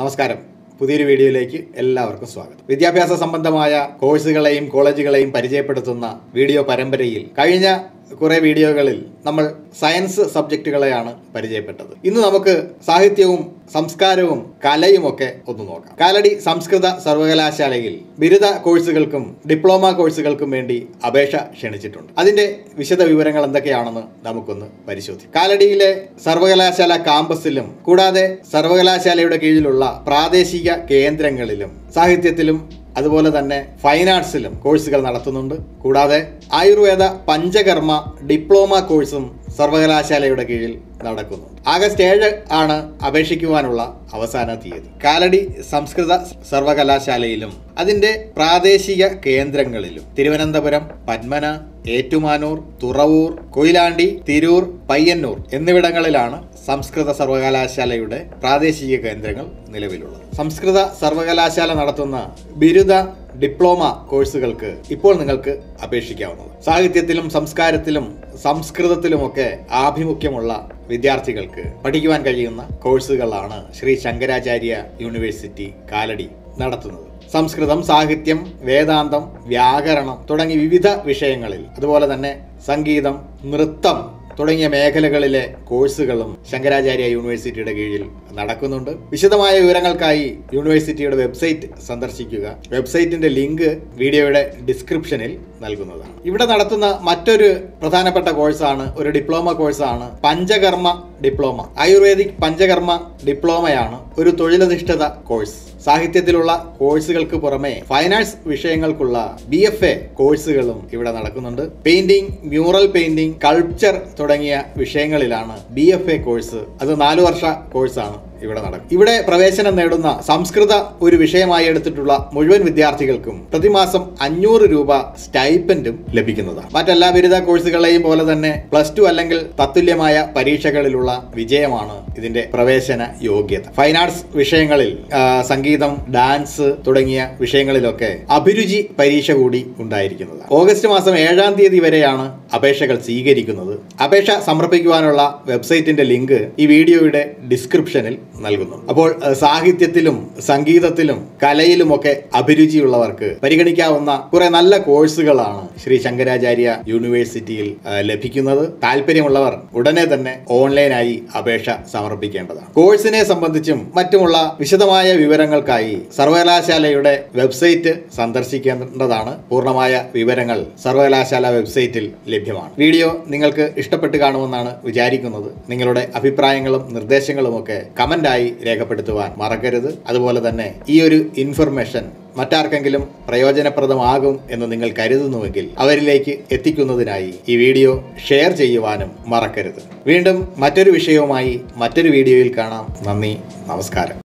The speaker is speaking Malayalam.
നമസ്കാരം പുതിയൊരു വീഡിയോയിലേക്ക് എല്ലാവർക്കും സ്വാഗതം വിദ്യാഭ്യാസ സംബന്ധമായ കോഴ്സുകളെയും കോളേജുകളെയും പരിചയപ്പെടുത്തുന്ന വീഡിയോ പരമ്പരയിൽ കഴിഞ്ഞ കുറെ വീഡിയോകളിൽ നമ്മൾ സയൻസ് സബ്ജക്റ്റുകളെയാണ് പരിചയപ്പെട്ടത് ഇന്ന് നമുക്ക് സാഹിത്യവും സംസ്കാരവും കലയുമൊക്കെ ഒന്ന് നോക്കാം കാലടി സംസ്കൃത സർവകലാശാലയിൽ ബിരുദ കോഴ്സുകൾക്കും ഡിപ്ലോമ കോഴ്സുകൾക്കും വേണ്ടി അപേക്ഷ ക്ഷണിച്ചിട്ടുണ്ട് അതിന്റെ വിശദ വിവരങ്ങൾ എന്തൊക്കെയാണെന്ന് നമുക്കൊന്ന് പരിശോധിക്കാം കാലടിയിലെ സർവകലാശാല കാമ്പസിലും കൂടാതെ സർവകലാശാലയുടെ കീഴിലുള്ള പ്രാദേശിക കേന്ദ്രങ്ങളിലും സാഹിത്യത്തിലും അതുപോലെ തന്നെ ഫൈൻ ആർട്സിലും കോഴ്സുകൾ നടത്തുന്നുണ്ട് കൂടാതെ ആയുർവേദ പഞ്ചകർമ്മ ഡിപ്ലോമ കോഴ്സും സർവകലാശാലയുടെ കീഴിൽ നടക്കുന്നുണ്ട് ആഗസ്റ്റ് ഏഴ് ആണ് അപേക്ഷിക്കുവാനുള്ള അവസാന തീയതി കാലടി സംസ്കൃത സർവകലാശാലയിലും അതിന്റെ പ്രാദേശിക കേന്ദ്രങ്ങളിലും തിരുവനന്തപുരം പത്മന ഏറ്റുമാനൂർ തുറവൂർ കൊയിലാണ്ടി തിരൂർ പയ്യന്നൂർ എന്നിവിടങ്ങളിലാണ് സംസ്കൃത സർവകലാശാലയുടെ പ്രാദേശിക കേന്ദ്രങ്ങൾ നിലവിലുള്ളത് സംസ്കൃത സർവകലാശാല നടത്തുന്ന ബിരുദ ഡിപ്ലോമ കോഴ്സുകൾക്ക് ഇപ്പോൾ നിങ്ങൾക്ക് അപേക്ഷിക്കാവുന്നത് സാഹിത്യത്തിലും സംസ്കാരത്തിലും സംസ്കൃതത്തിലുമൊക്കെ ആഭിമുഖ്യമുള്ള വിദ്യാർത്ഥികൾക്ക് പഠിക്കുവാൻ കഴിയുന്ന കോഴ്സുകളാണ് ശ്രീ ശങ്കരാചാര്യ യൂണിവേഴ്സിറ്റി കാലടി നടത്തുന്നത് സംസ്കൃതം സാഹിത്യം വേദാന്തം വ്യാകരണം തുടങ്ങി വിവിധ വിഷയങ്ങളിൽ അതുപോലെ തന്നെ സംഗീതം നൃത്തം തുടങ്ങിയ മേഖലകളിലെ കോഴ്സുകളും ശങ്കരാചാര്യ യൂണിവേഴ്സിറ്റിയുടെ കീഴിൽ നടക്കുന്നുണ്ട് വിശദമായ വിവരങ്ങൾക്കായി യൂണിവേഴ്സിറ്റിയുടെ വെബ്സൈറ്റ് സന്ദർശിക്കുക വെബ്സൈറ്റിന്റെ ലിങ്ക് വീഡിയോയുടെ ഡിസ്ക്രിപ്ഷനിൽ നൽകുന്നതാണ് ഇവിടെ നടത്തുന്ന മറ്റൊരു പ്രധാനപ്പെട്ട കോഴ്സാണ് ഒരു ഡിപ്ലോമ കോഴ്സാണ് പഞ്ചകർമ്മ ഡിപ്ലോമ ആയുർവേദിക് പഞ്ചകർമ്മ ഡിപ്ലോമയാണ് ഒരു തൊഴിലധിഷ്ഠിത കോഴ്സ് സാഹിത്യത്തിലുള്ള കോഴ്സുകൾക്ക് പുറമെ ഫൈനാൻസ് വിഷയങ്ങൾക്കുള്ള ബി എഫ് എ കോഴ്സുകളും ഇവിടെ നടക്കുന്നുണ്ട് പെയിന്റിംഗ് മ്യൂറൽ പെയിന്റിംഗ് കൾച്ചർ തുടങ്ങിയ വിഷയങ്ങളിലാണ് ബി എഫ് എ കോഴ്സ് അത് നാലു വർഷ കോഴ്സാണ് ഇവിടെ നടക്കും ഇവിടെ പ്രവേശനം നേടുന്ന സംസ്കൃത ഒരു വിഷയമായി എടുത്തിട്ടുള്ള മുഴുവൻ വിദ്യാർത്ഥികൾക്കും പ്രതിമാസം അഞ്ഞൂറ് രൂപ സ്റ്റൈപ്പൻഡും ലഭിക്കുന്നതാണ് മറ്റെല്ലാ ബിരുദ കോഴ്സുകളെയും പോലെ തന്നെ പ്ലസ് ടു അല്ലെങ്കിൽ തത്തുല്യമായ പരീക്ഷകളിലുള്ള വിജയമാണ് ഇതിന്റെ പ്രവേശന യോഗ്യത ഫൈൻ ആർട്സ് വിഷയങ്ങളിൽ ആ, സംഗീതം ഡാൻസ് തുടങ്ങിയ വിഷയങ്ങളിലൊക്കെ അഭിരുചി പരീക്ഷ കൂടി ഉണ്ടായിരിക്കുന്നതാണ് ഓഗസ്റ്റ് മാസം ഏഴാം തീയതി വരെയാണ് അപേക്ഷകൾ സ്വീകരിക്കുന്നത് അപേക്ഷ സമർപ്പിക്കുവാനുള്ള വെബ്സൈറ്റിന്റെ ലിങ്ക് ഈ വീഡിയോയുടെ ഡിസ്ക്രിപ്ഷനിൽ നൽകുന്നു അപ്പോൾ അഹ്, സാഹിത്യത്തിലും സംഗീതത്തിലും കലയിലുമൊക്കെ അഭിരുചിയുള്ളവർക്ക് പരിഗണിക്കാവുന്ന കുറെ നല്ല കോഴ്സുകളാണ് ശ്രീ ശങ്കരാചാര്യ യൂണിവേഴ്സിറ്റിയിൽ അഹ്, ലഭിക്കുന്നത് താല്പര്യമുള്ളവർ ഉടനെ തന്നെ ഓൺലൈനായി അപേക്ഷ സമർപ്പിക്കേണ്ടതാണ് കോഴ്സിനെ സംബന്ധിച്ചും മറ്റുമുള്ള വിശദമായ വിവരങ്ങൾക്കായി സർവകലാശാലയുടെ വെബ്സൈറ്റ് സന്ദർശിക്കേണ്ടതാണ് പൂർണ്ണമായ വിവരങ്ങൾ സർവകലാശാല വെബ്സൈറ്റിൽ ലഭ്യമാണ് വീഡിയോ നിങ്ങൾക്ക് ഇഷ്ടപ്പെട്ട് കാണുമെന്നാണ് വിചാരിക്കുന്നത് നിങ്ങളുടെ അഭിപ്രായങ്ങളും നിർദ്ദേശങ്ങളുമൊക്കെ കമന്റായി രേഖപ്പെടുത്തുവാൻ മറക്കരുത് അതുപോലെ തന്നെ ഈ ഒരു ഇൻഫർമേഷൻ മറ്റാർക്കെങ്കിലും പ്രയോജനപ്രദമാകും എന്ന് നിങ്ങൾ കരുതുന്നുവെങ്കിൽ അവരിലേക്ക് എത്തിക്കുന്നതിനായി ഈ വീഡിയോ ഷെയർ ചെയ്യുവാനും മറക്കരുത് വീണ്ടും മറ്റൊരു വിഷയവുമായി മറ്റൊരു വീഡിയോയിൽ കാണാം നന്ദി നമസ്കാരം